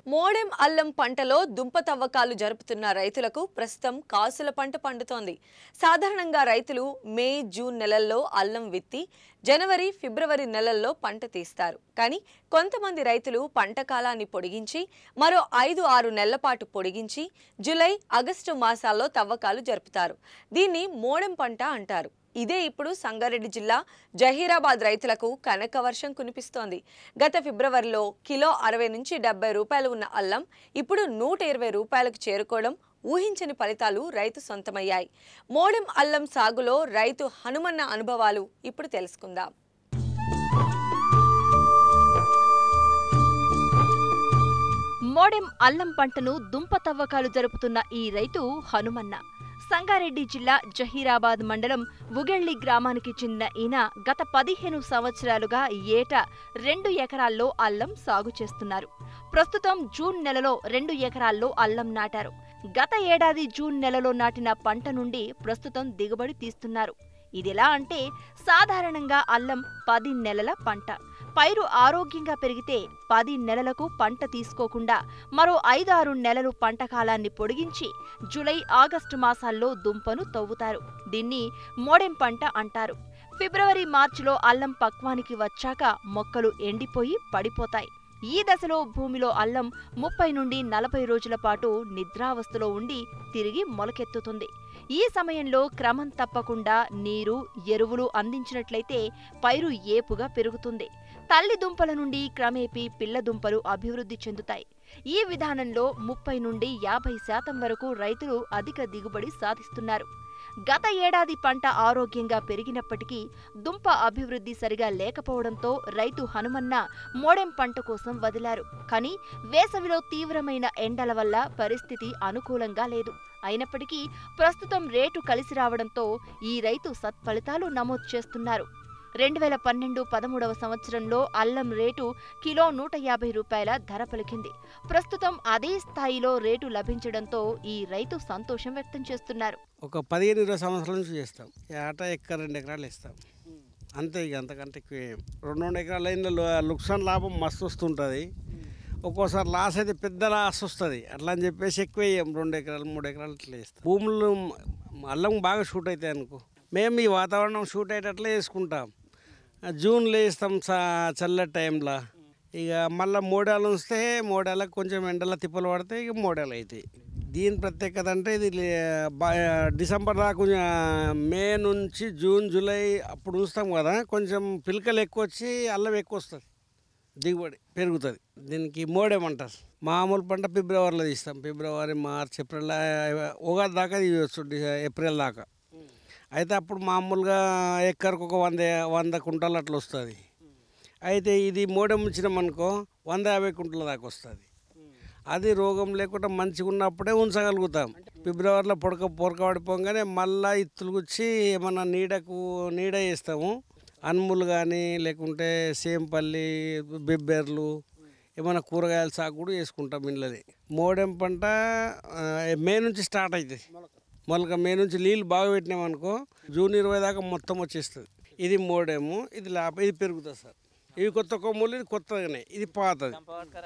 modem అల్లం పంటలో దుంప తవ్వకాలు జరుపుతున్న రైతులకు ప్రస్తుతం కాసుల పంట పండుతోంది సాధారణంగా రైతులు మే జూన్ నెలల్లో అల్లం విత్తి జనవరి ఫిబ్రవరి నెలల్లో పంట తీస్తారు కానీ కొంతమంది రైతులు పంట కాలాన్ని పొడిగించి మరో ఐదు ఆరు నెలల పాటు పొడిగించి జూలై ఆగస్టు మాసాల్లో తవ్వకాలు జరుపుతారు దీన్ని మోడెం పంట అంటారు ఇదే ఇప్పుడు సంగారెడ్డి జిల్లా జహీరాబాద్ రైతులకు కనక వర్షం కునిపిస్తోంది గత ఫిబ్రవరిలో కిలో అరవై నుంచి డెబ్బై రూపాయలు ఉన్న అల్లం ఇప్పుడు నూట ఇరవై రూపాయలకు చేరుకోవడం ఊహించని ఫలితాలు రైతు సొంతమయ్యాయి మోడెం అల్లం సాగులో రైతు హనుమన్న అనుభవాలు ఇప్పుడు తెలుసుకుందాం మోడెం అల్లం పంటను దుంప తవ్వకాలు జరుపుతున్న ఈ రైతు హనుమన్న సంగారెడ్డి జిల్లా జహీరాబాద్ మండలం ఉగెళ్లి గ్రామానికి చెందిన ఈయన గత పదిహేను సంవత్సరాలుగా ఏటా రెండు ఎకరాల్లో అల్లం సాగు చేస్తున్నారు ప్రస్తుతం జూన్ నెలలో రెండు ఎకరాల్లో అల్లం నాటారు గత ఏడాది జూన్ నెలలో నాటిన పంట నుండి ప్రస్తుతం దిగుబడి తీస్తున్నారు ఇదెలా అంటే సాధారణంగా అల్లం పది నెలల పంట పైరు ఆరోగ్యంగా పెరిగితే పది నెలలకు పంట తీసుకోకుండా మరో ఐదారు నెలలు పంట కాలాన్ని పొడిగించి జూలై ఆగస్టు మాసాల్లో దుంపను తవ్వుతారు దీన్ని మోడెం పంట అంటారు ఫిబ్రవరి మార్చిలో అల్లం పక్వానికి వచ్చాక మొక్కలు ఎండిపోయి పడిపోతాయి ఈ దశలో భూమిలో అల్లం ముప్పై నుండి నలభై రోజుల పాటు నిద్రావస్థలో ఉండి తిరిగి మొలకెత్తుతుంది ఈ సమయంలో క్రమం తప్పకుండా నీరు ఎరువులు అందించినట్లయితే పైరు ఏపుగా పెరుగుతుంది తల్లి దుంపల నుండి క్రమేపీ పిల్ల దుంపలు అభివృద్ధి చెందుతాయి ఈ విధానంలో ముప్పై నుండి యాభై శాతం వరకు రైతులు అధిక దిగుబడి సాధిస్తున్నారు గత ఏడాది పంట ఆరోగ్యంగా పెరిగినప్పటికీ దుంప అభివృద్ధి సరిగా లేకపోవడంతో రైతు హనుమన్న మోడెం పంట కోసం వదిలారు కానీ వేసవిలో తీవ్రమైన ఎండల వల్ల పరిస్థితి అనుకూలంగా లేదు అయినప్పటికీ ప్రస్తుతం రేటు కలిసి రావడంతో ఈ రైతు సత్ఫలితాలు నమోదు చేస్తున్నారు రెండు వేల పన్నెండు పదమూడవ సంవత్సరంలో అల్లం రేటు కిలో నూట యాభై రూపాయల ధర పలికింది ప్రస్తుతం అదే స్థాయిలో రేటు లభించడంతో ఈ రైతు సంతోషం వ్యక్తం చేస్తున్నారు ఒక పదిహేను ఇరవై సంవత్సరాల నుంచి చేస్తాం ఏట ఎక్క రెండు ఎకరాలు ఇస్తాం అంతే ఇక అంతకంటే ఎక్కువ ఏం రెండు రెండు ఎకరాల లైన్లో లుక్సాన్ లాభం మస్తు వస్తుంటుంది ఒక్కోసారి లాస్ అయితే పెద్ద లాస్ వస్తుంది అట్లా అని చెప్పేసి ఎక్కువ వేయం రెండు ఎకరాలు మూడు ఎకరాలు ఇట్లా వేస్తాం భూములు అల్లం బాగా షూట్ అవుతాయి అనుకో మేము ఈ వాతావరణం షూట్ అయ్యేటట్లే వేసుకుంటాం జూన్లో వేస్తాం చ చల్లటి టైంలో ఇక మళ్ళీ మోడాలు వస్తే మోడాలకు కొంచెం ఎండల తిప్పలు పడితే ఇక మోడాలు అవుతాయి దీని ప్రత్యేకత అంటే ఇది లే- బా- డిసెంబర్ దాకా కొంచెం మే నుంచి జూన్ జూలై అప్పుడు ఉంచుతాం కదా కొంచెం పిలకలు ఎక్కువ వచ్చి అల్లం ఎక్కువ వస్తుంది దిగుబడి పెరుగుతుంది దీనికి మోడేమంటారు మామూలు పంట ఫిబ్రవరిలో తీస్తాం ఫిబ్రవరి మార్చ్ ఏప్రిల్ ఉగాది దాకా తీయవచ్చు డి- ఏప్రిల్ దాకా అయితే అప్పుడు మామూలుగా ఎక్కడికి ఒక వంద వంద కుంటలు అట్లా వస్తుంది అయితే ఇది మోడెం ఉంచినామనుకో వంద యాభై కుంటల దాకా వస్తుంది అది రోగం లేకుండా మంచిగా ఉన్నప్పుడే ఉంచగలుగుతాం ఫిబ్రవరిలో పొడక పొరక పడిపోగానే మళ్ళీ ఇత్తులు గుచ్చి ఏమన్నా నీడకు నీడ వేస్తాము అనుములు కానీ లేకుంటే సేంపల్లి బిబ్బెర్లు ఏమైనా కూరగాయల సాగు కూడా వేసుకుంటాం ఇళ్ళది మోడెం పంట ఆ, మే నుంచి స్టార్ట్ అవుతుంది మొలక మే నుంచి నీళ్ళు బాగా పెట్టినామనుకో జూన్ ఇరవై దాకా మొత్తం వచ్చేస్తుంది ఇది మోడేము ఇది లాభ ఇది పెరుగుతుంది సార్ ఇవి కొత్త కొమ్ములు ఇది కొత్తగానే ఇది పాతది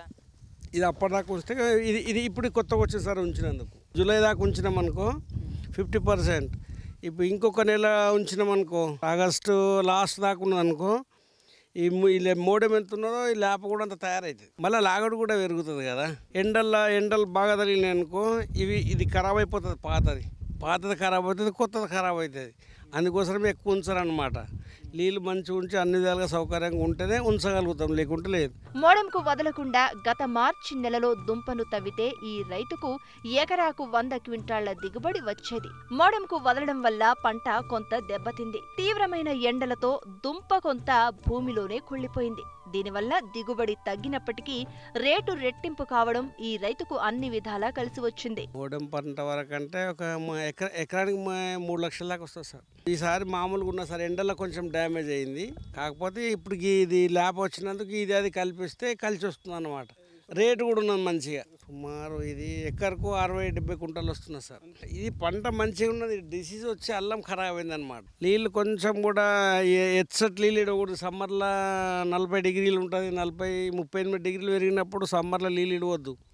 ఇది అప్పటిదాకా ఉంచితే ఇది ఇది ఇప్పుడు కొత్తగా వచ్చింది సార్ ఉంచినందుకు జూలై దాకా ఉంచినాం అనుకో ఫిఫ్టీ పర్సెంట్ ఇప్పుడు ఇంకొక నెల ఉంచినాం అనుకో ఆగస్టు లాస్ట్ దాకా ఉన్నది అనుకో ఈ ము- ఈ మోడెం ఎంత ఉన్నదో ఈ లేప కూడా అంత తయారవుతుంది మళ్ళీ లాగడు కూడా పెరుగుతుంది కదా ఎండల్లో ఎండలు బాగా తగిలినాయి అనుకో ఇవి ఇది ఖరాబ్ అయిపోతుంది పాతది పాతది ఖరాబ్ అవుతుంది కొత్తది ఖరాబ్ అవుతుంది అందుకోసమే ఎక్కువ ఉంచారనమాట నీళ్ళు మంచిగా ఉంచి అన్ని విధాలుగా సౌకర్యంగా ఉంటేనే ఉంచగలుగుతాం లేకుంటే లేదు మోడెంకు వదలకుండా గత మార్చి నెలలో దుంపను తవ్వితే ఈ రైతుకు ఎకరాకు వంద క్వింటాళ్ల దిగుబడి వచ్చేది మోడెంకు వదలడం వల్ల పంట కొంత దెబ్బతింది తీవ్రమైన ఎండలతో దుంప కొంత భూమిలోనే కుళ్ళిపోయింది దీనివల్ల దిగుబడి తగ్గినప్పటికీ రేటు రెట్టింపు కావడం ఈ రైతుకు అన్ని విధాలా కలిసి వచ్చింది ఓడం పంట వరకు అంటే ఒక మ- ఎకర ఎకరానికి మ- మూడు లక్షల దాకా వస్తుంది సార్ ఈసారి మామూలుగా ఉన్న సార్ ఎండలో కొంచెం డ్యామేజ్ అయింది కాకపోతే ఇప్పుడు గీ- ఇది లేప వచ్చినందుకు ఇది అది కలిపిస్తే కలిసి వస్తుంది అన్నమాట రేటు కూడా ఉన్నది మంచిగా సుమారు ఇది ఎకరకు అరవై డెబ్బై కుంటలు వస్తుంది సార్ ఇది పంట మంచిగా ఉన్నది డిసీజ్ వచ్చి అల్లం ఖరాబ్ అయింది అనమాట నీళ్ళు కొంచెం కూడా ఎ- ఎచ్చటి నీళ్ళు ఇడకూడదు సమ్మర్లో నలభై డిగ్రీలు ఉంటుంది నలభై ముప్పై ఎనిమిది డిగ్రీలు పెరిగినప్పుడు సమ్మర్లో నీళ్ళు ఇడవద్దు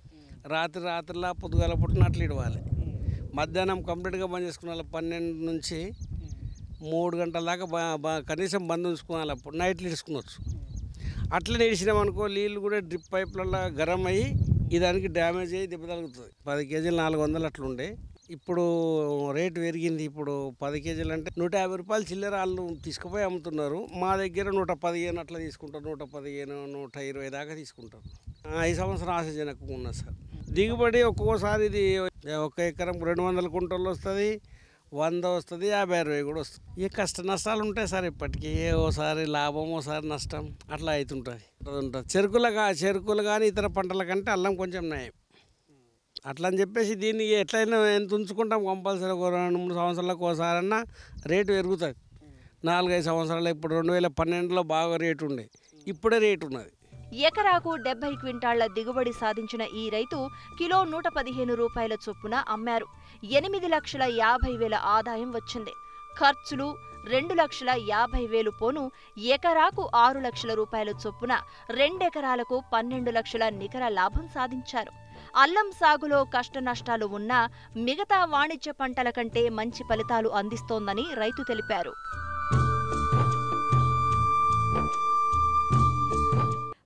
రాత్రి రాత్రిలా పొద్దుగాల పుట్టిన అట్లా ఇడవాలి మధ్యాహ్నం కంప్లీట్గా బంద్ చేసుకున్న పన్నెండు నుంచి మూడు గంటల దాకా బా బా కనీసం బంద్ ఉంచుకోవాలి అప్పుడు నైట్లు ఇడుచుకునొచ్చు అట్లనే ఇడిచినాం అనుకో నీళ్ళు కూడా డ్రిప్ పైప్లలో గరం అయ్యి ఈ దానికి డ్యామేజ్ అయ్యి దెబ్బ తగులుతుంది పది కేజీలు నాలుగు వందలు అట్లుండే ఇప్పుడు రేటు పెరిగింది ఇప్పుడు పది కేజీలు అంటే నూట యాభై రూపాయలు చిల్లర వాళ్ళు తీసుకుపోయి అమ్ముతున్నారు మా దగ్గర నూట పదిహేను అట్లా తీసుకుంటారు నూట పదిహేను నూట ఇరవై దాకా తీసుకుంటారు ఆ, ఈ సంవత్సరం ఆశజన ఎక్కువ ఉన్నది సార్ దిగుబడి ఒక్కోసారి ఇది ఒక ఎకరం రెండు వందల కుంటలు వస్తుంది వంద వస్తుంది యాభై అరవై కూడా వస్తుంది ఇక కష్ట నష్టాలు ఉంటాయి సార్ ఇప్పటికీ ఓసారి లాభం ఓసారి నష్టం అట్లా అవుతుంటుంది ఉంటుంది చెరుకులు కా చెరుకులు కానీ ఇతర పంటల కంటే అల్లం కొంచెం నయం అట్లా అని చెప్పేసి దీన్ని ఎట్లయినా ఎంత ఉంచుకుంటాం కంపల్సరీ ఒక రెండు మూడు సంవత్సరాలకు ఒకసారన్నా రేటు పెరుగుతుంది నాలుగైదు సంవత్సరాలు ఇప్పుడు రెండు వేల పన్నెండులో బాగా రేటు ఉండే ఇప్పుడే రేటు ఉన్నది ఎకరాకు డెబ్బై క్వింటాళ్ల దిగుబడి సాధించిన ఈ రైతు కిలో నూట పదిహేను రూపాయల చొప్పున అమ్మారు ఎనిమిది లక్షల యాభై వేల ఆదాయం వచ్చింది ఖర్చులు రెండు లక్షల యాభై వేలు పోను ఎకరాకు ఆరు లక్షల రూపాయల చొప్పున రెండెకరాలకు పన్నెండు లక్షల నికర లాభం సాధించారు అల్లం సాగులో కష్ట నష్టాలు ఉన్నా మిగతా వాణిజ్య పంటల కంటే మంచి ఫలితాలు అందిస్తోందని రైతు తెలిపారు